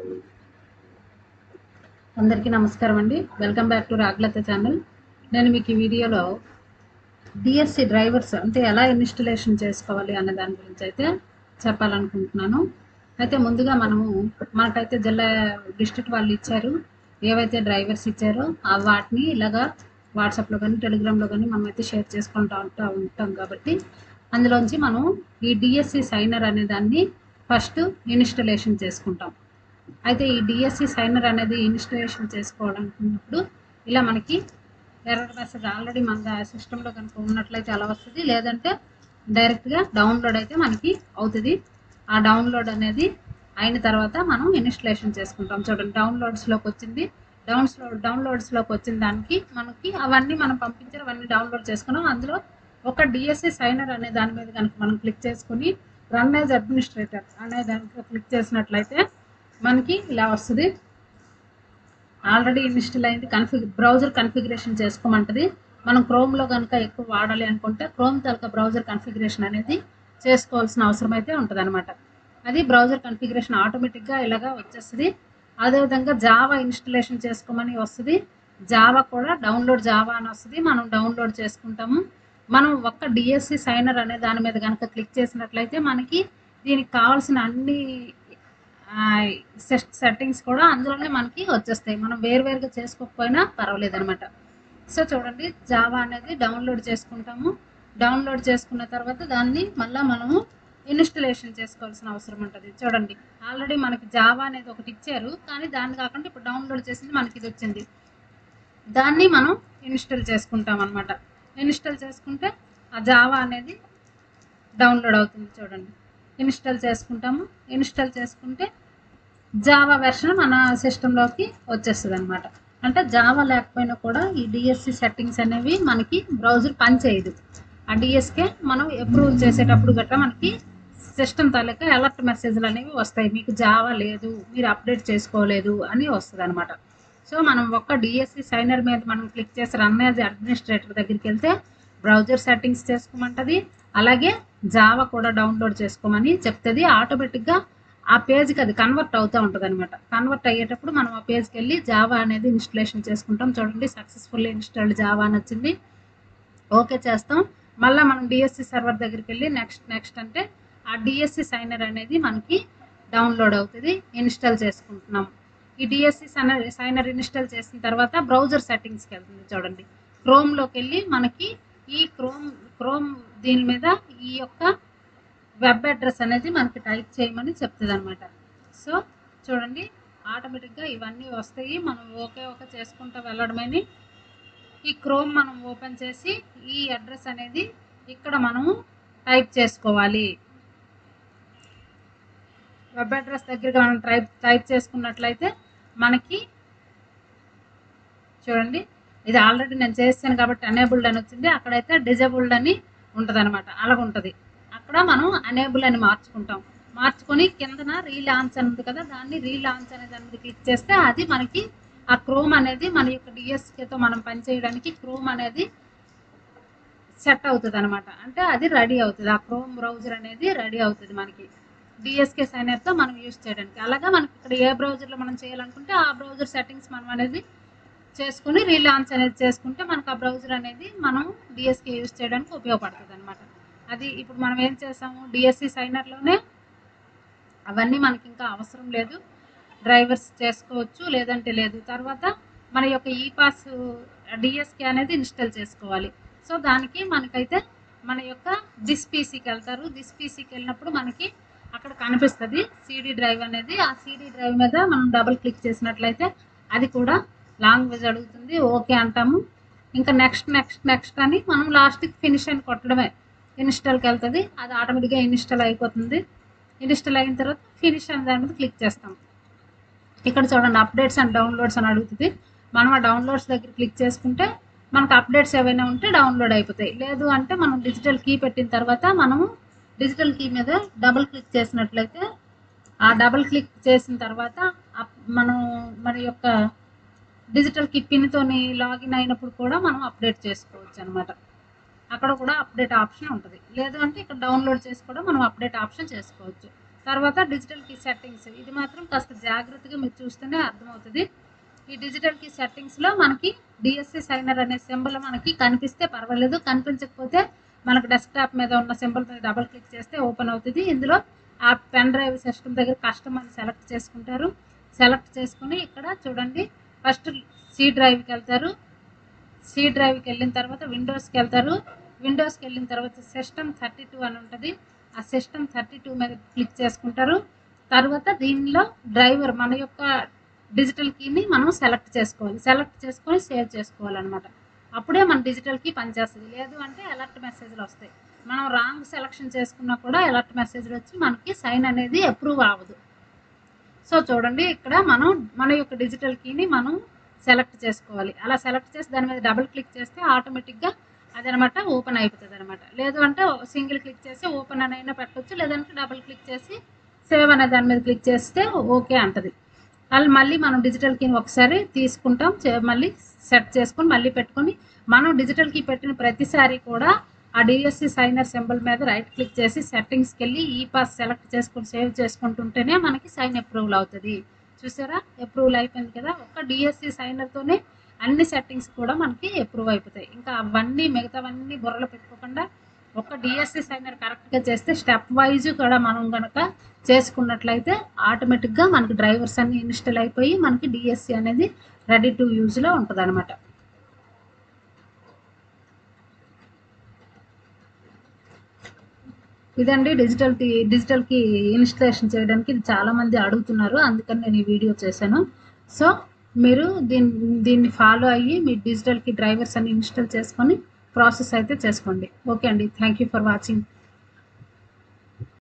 అందరికీ నమస్కారం అండి welcome back to Raglatha channel నేను మీకు ఈ వీడియోలో డిఎస్సి డ్రైవర్స్ అంటే ఎలా ఇన్స్టలేషన్ చేసుకోవాలి అనే దాని గురించి అయితే చెప్పాలనుకుంటున్నాను అయితే ముందుగా మనము మనకైతే జిల్లా డిస్ట్రిక్ట్ వాళ్ళు ఇచ్చారు ఏవైతే డ్రైవర్స్ ఇచ్చారో ఆ వాటిని ఇలాగా వాట్సాప్లో కానీ టెలిగ్రామ్లో కానీ మనం అయితే షేర్ చేసుకుంటూ ఉంటా ఉంటాం కాబట్టి అందులోంచి మనం ఈ డిఎస్సి సైనర్ అనే దాన్ని ఫస్ట్ ఇన్స్టలేషన్ చేసుకుంటాం అయితే ఈ డిఎస్సి సైనర్ అనేది ఇన్స్టలేషన్ చేసుకోవాలనుకున్నప్పుడు ఇలా మనకి ఎర్రర్ మెసేజ్ ఆల్రెడీ మన సిస్టంలో కనుక ఉన్నట్లయితే అలా వస్తుంది లేదంటే డైరెక్ట్గా డౌన్లోడ్ అయితే మనకి అవుతుంది ఆ డౌన్లోడ్ అనేది అయిన తర్వాత మనం ఇన్స్టలేషన్ చేసుకుంటాం చూడండి డౌన్లోడ్స్లోకి వచ్చింది డౌన్స్ డౌన్లోడ్స్లోకి వచ్చిన దానికి మనకి అవన్నీ మనం పంపించారు అవన్నీ డౌన్లోడ్ చేసుకున్నాం అందులో ఒక డిఎస్సి సైనర్ అనే దాని మీద కనుక మనం క్లిక్ చేసుకుని రన్ యాజ్ అడ్మినిస్ట్రేటర్ అనే దానికి క్లిక్ చేసినట్లయితే మనకి ఇలా వస్తుంది ఆల్రెడీ ఇన్స్టాల్ అయింది కన్ఫిగ్ బ్రౌజర్ కన్ఫిగరేషన్ చేసుకోమంటది మనం క్రోమ్లో కనుక ఎక్కువ వాడాలి అనుకుంటే క్రోమ్ తలక బ్రౌజర్ కన్ఫిగరేషన్ అనేది చేసుకోవాల్సిన అవసరం అయితే ఉంటుంది అనమాట అది బ్రౌజర్ కన్ఫిగరేషన్ ఆటోమేటిక్గా ఇలాగా వచ్చేస్తుంది అదేవిధంగా జావా ఇన్స్టలేషన్ చేసుకోమని వస్తుంది జావా కూడా డౌన్లోడ్ జావా అని వస్తుంది మనం డౌన్లోడ్ చేసుకుంటాము మనం ఒక్క డిఎస్సి సైనర్ అనే దాని మీద కనుక క్లిక్ చేసినట్లయితే మనకి దీనికి కావాల్సిన అన్ని సెట్టింగ్స్ కూడా అందులోనే మనకి వచ్చేస్తాయి మనం వేరువేరుగా చేసుకోకపోయినా పర్వాలేదు అనమాట సో చూడండి జావా అనేది డౌన్లోడ్ చేసుకుంటాము డౌన్లోడ్ చేసుకున్న తర్వాత దాన్ని మళ్ళీ మనము ఇన్స్టలేషన్ చేసుకోవాల్సిన అవసరం ఉంటుంది చూడండి ఆల్రెడీ మనకి జావా అనేది ఒకటి ఇచ్చారు కానీ దాన్ని కాకుండా ఇప్పుడు డౌన్లోడ్ చేసింది మనకి ఇది వచ్చింది దాన్ని మనం ఇన్స్టాల్ చేసుకుంటాం అనమాట ఇన్స్టాల్ చేసుకుంటే ఆ జావా అనేది డౌన్లోడ్ అవుతుంది చూడండి ఇన్స్టాల్ చేసుకుంటాము ఇన్స్టాల్ చేసుకుంటే జావా వెర్షన్ మన సిస్టంలోకి వచ్చేస్తుంది అనమాట అంటే జావా లేకపోయినా కూడా ఈ డిఎస్సి సెట్టింగ్స్ అనేవి మనకి బ్రౌజర్ పనిచేయదు ఆ డిఎస్కే మనం అప్రూవ్ చేసేటప్పుడు గట్రా మనకి సిస్టమ్ తాలూకా అలర్ట్ మెసేజ్లు అనేవి వస్తాయి మీకు జావా లేదు మీరు అప్డేట్ చేసుకోలేదు అని వస్తుంది అనమాట సో మనం ఒక్క డిఎస్సి సైనర్ మీద మనం క్లిక్ చేసి రన్ యాజ్ అడ్మినిస్ట్రేటర్ దగ్గరికి వెళ్తే బ్రౌజర్ సెట్టింగ్స్ చేసుకోమంటుంది అలాగే జావా కూడా డౌన్లోడ్ చేసుకోమని చెప్తుంది ఆటోమేటిక్గా ఆ పేజ్కి అది కన్వర్ట్ అవుతూ ఉంటుంది అనమాట కన్వర్ట్ అయ్యేటప్పుడు మనం ఆ పేజ్కి వెళ్ళి జావా అనేది ఇన్స్టలేషన్ చేసుకుంటాం చూడండి సక్సెస్ఫుల్లీ ఇన్స్టాల్డ్ జావా అని వచ్చింది ఓకే చేస్తాం మళ్ళీ మనం డిఎస్సి సర్వర్ దగ్గరికి వెళ్ళి నెక్స్ట్ నెక్స్ట్ అంటే ఆ డిఎస్సి సైనర్ అనేది మనకి డౌన్లోడ్ అవుతుంది ఇన్స్టాల్ చేసుకుంటున్నాం ఈ డిఎస్సి సైనర్ సైనర్ ఇన్స్టాల్ చేసిన తర్వాత బ్రౌజర్ సెట్టింగ్స్కి వెళ్తుంది చూడండి క్రోమ్లోకి వెళ్ళి మనకి ఈ క్రోమ్ క్రోమ్ దీని మీద ఈ యొక్క వెబ్ అడ్రస్ అనేది మనకి టైప్ చేయమని చెప్తుంది అనమాట సో చూడండి ఆటోమేటిక్గా ఇవన్నీ వస్తాయి మనం ఓకే ఓకే చేసుకుంటూ వెళ్ళడమని ఈ క్రోమ్ మనం ఓపెన్ చేసి ఈ అడ్రస్ అనేది ఇక్కడ మనము టైప్ చేసుకోవాలి వెబ్ అడ్రస్ దగ్గరగా మనం టైప్ టైప్ చేసుకున్నట్లయితే మనకి చూడండి ఇది ఆల్రెడీ నేను చేస్తాను కాబట్టి అనేబుల్డ్ అని వచ్చింది అక్కడైతే డిజేబుల్డ్ అని ఉంటుంది అనమాట అలాగ ఉంటుంది అక్కడ మనం అనేబుల్ అని మార్చుకుంటాం మార్చుకొని కిందన రీలాంచ్ అని ఉంది కదా దాన్ని రీలాంచ్ అనే దాని మీద క్లిక్ చేస్తే అది మనకి ఆ క్రోమ్ అనేది మన యొక్క డిఎస్కేతో మనం పనిచేయడానికి క్రోమ్ అనేది సెట్ అవుతుంది అనమాట అంటే అది రెడీ అవుతుంది ఆ క్రోమ్ బ్రౌజర్ అనేది రెడీ అవుతుంది మనకి డిఎస్కే సైనర్తో మనం యూజ్ చేయడానికి అలాగా మనకి ఇక్కడ ఏ బ్రౌజర్లో మనం చేయాలనుకుంటే ఆ బ్రౌజర్ సెట్టింగ్స్ మనం అనేది చేసుకుని రీలాంచ్ అనేది చేసుకుంటే మనకు ఆ బ్రౌజర్ అనేది మనం డిఎస్కే యూజ్ చేయడానికి ఉపయోగపడుతుంది అనమాట అది ఇప్పుడు మనం ఏం చేసాము డిఎస్సి సైనర్లోనే అవన్నీ మనకి ఇంకా అవసరం లేదు డ్రైవర్స్ చేసుకోవచ్చు లేదంటే లేదు తర్వాత మన యొక్క ఈ పాస్ డిఎస్కే అనేది ఇన్స్టాల్ చేసుకోవాలి సో దానికి మనకైతే మన యొక్క దిస్ పీసీకి వెళ్తారు దిస్ పీసీకి వెళ్ళినప్పుడు మనకి అక్కడ కనిపిస్తుంది సీడీ డ్రైవ్ అనేది ఆ సీడీ డ్రైవ్ మీద మనం డబుల్ క్లిక్ చేసినట్లయితే అది కూడా లాంగ్వేజ్ అడుగుతుంది ఓకే అంటాము ఇంకా నెక్స్ట్ నెక్స్ట్ నెక్స్ట్ అని మనం లాస్ట్కి ఫినిష్ అని కొట్టడమే ఇన్స్టాల్కి వెళ్తుంది అది ఆటోమేటిక్గా ఇన్స్టాల్ అయిపోతుంది ఇన్స్టాల్ అయిన తర్వాత ఫినిష్ అని దాని మీద క్లిక్ చేస్తాం ఇక్కడ చూడండి అప్డేట్స్ అండ్ డౌన్లోడ్స్ అని అడుగుతుంది మనం ఆ డౌన్లోడ్స్ దగ్గర క్లిక్ చేసుకుంటే మనకు అప్డేట్స్ ఏవైనా ఉంటే డౌన్లోడ్ అయిపోతాయి లేదు అంటే మనం డిజిటల్ కీ పెట్టిన తర్వాత మనము డిజిటల్ కీ మీద డబుల్ క్లిక్ చేసినట్లయితే ఆ డబుల్ క్లిక్ చేసిన తర్వాత మనం మన యొక్క డిజిటల్ కీ పిన్తోని లాగిన్ అయినప్పుడు కూడా మనం అప్డేట్ చేసుకోవచ్చు అనమాట అక్కడ కూడా అప్డేట్ ఆప్షన్ ఉంటుంది లేదు అంటే ఇక్కడ డౌన్లోడ్ చేసి కూడా మనం అప్డేట్ ఆప్షన్ చేసుకోవచ్చు తర్వాత డిజిటల్ కీ సెట్టింగ్స్ ఇది మాత్రం కాస్త జాగ్రత్తగా మీరు చూస్తేనే అర్థమవుతుంది ఈ డిజిటల్ కీ సెట్టింగ్స్లో మనకి డిఎస్సి సైనర్ అనే సింబల్ మనకి కనిపిస్తే పర్వాలేదు కనిపించకపోతే మనకు డెస్క్టాప్ మీద ఉన్న సింబల్ మీద డబుల్ క్లిక్ చేస్తే ఓపెన్ అవుతుంది ఇందులో ఆ పెన్ డ్రైవ్ సిస్టమ్ దగ్గర కస్టమర్ సెలెక్ట్ చేసుకుంటారు సెలెక్ట్ చేసుకుని ఇక్కడ చూడండి ఫస్ట్ సి డ్రైవ్కి వెళ్తారు సి డ్రైవ్కి వెళ్ళిన తర్వాత విండోస్కి వెళ్తారు విండోస్కి వెళ్ళిన తర్వాత సిస్టమ్ థర్టీ టూ అని ఉంటుంది ఆ సిస్టమ్ థర్టీ టూ మీద క్లిక్ చేసుకుంటారు తర్వాత దీనిలో డ్రైవర్ మన యొక్క డిజిటల్ కీని మనం సెలెక్ట్ చేసుకోవాలి సెలెక్ట్ చేసుకొని సేవ్ చేసుకోవాలన్నమాట అప్పుడే మన డిజిటల్ కీ పనిచేస్తుంది లేదు అంటే అలర్ట్ మెసేజ్లు వస్తాయి మనం రాంగ్ సెలెక్షన్ చేసుకున్నా కూడా అలర్ట్ మెసేజ్లు వచ్చి మనకి సైన్ అనేది అప్రూవ్ అవ్వదు సో చూడండి ఇక్కడ మనం మన యొక్క డిజిటల్ కీని మనం సెలెక్ట్ చేసుకోవాలి అలా సెలెక్ట్ చేసి దాని మీద డబుల్ క్లిక్ చేస్తే ఆటోమేటిక్గా అదనమాట ఓపెన్ అయిపోతుంది అనమాట లేదు అంటే సింగిల్ క్లిక్ చేసి ఓపెన్ అని అయినా పెట్టవచ్చు లేదంటే డబుల్ క్లిక్ చేసి సేవ్ అనే దాని మీద క్లిక్ చేస్తే ఓకే అంటది వాళ్ళు మళ్ళీ మనం డిజిటల్ కీని ఒకసారి తీసుకుంటాం చే- మళ్ళీ సెట్ చేసుకొని మళ్ళీ పెట్టుకొని మనం డిజిటల్ కీ పెట్టిన ప్రతిసారి కూడా ఆ డిఎస్సి సైనర్ సింబల్ మీద రైట్ క్లిక్ చేసి సెట్టింగ్స్కి వెళ్ళి ఈ పాస్ సెలెక్ట్ చేసుకొని సేవ్ చేసుకుంటుంటేనే మనకి సైన్ అప్రూవల్ అవుతుంది చూసారా అప్రూవల్ అయిపోయింది కదా ఒక్క డిఎస్సి సైనర్తోనే అన్ని సెట్టింగ్స్ కూడా మనకి అప్రూవ్ అయిపోతాయి ఇంకా అవన్నీ మిగతావన్నీ బుర్రలో పెట్టుకోకుండా ఒక డిఎస్సి సైనర్ కరెక్ట్గా చేస్తే స్టెప్ వైజ్ కూడా మనం కనుక చేసుకున్నట్లయితే ఆటోమేటిక్గా మనకి డ్రైవర్స్ అన్ని ఇన్స్టాల్ అయిపోయి మనకి డిఎస్సి అనేది రెడీ టు యూజ్లో ఉంటుంది అనమాట ఇదండి డిజిటల్ టీ డిజిటల్కి ఇన్స్టలేషన్ చేయడానికి ఇది చాలా మంది అడుగుతున్నారు అందుకని నేను ఈ వీడియో చేశాను సో మీరు దీన్ని దీన్ని ఫాలో అయ్యి మీ డిజిటల్కి డ్రైవర్స్ అన్ని ఇన్స్టాల్ చేసుకొని ప్రాసెస్ అయితే చేసుకోండి ఓకే అండి థ్యాంక్ యూ ఫర్ వాచింగ్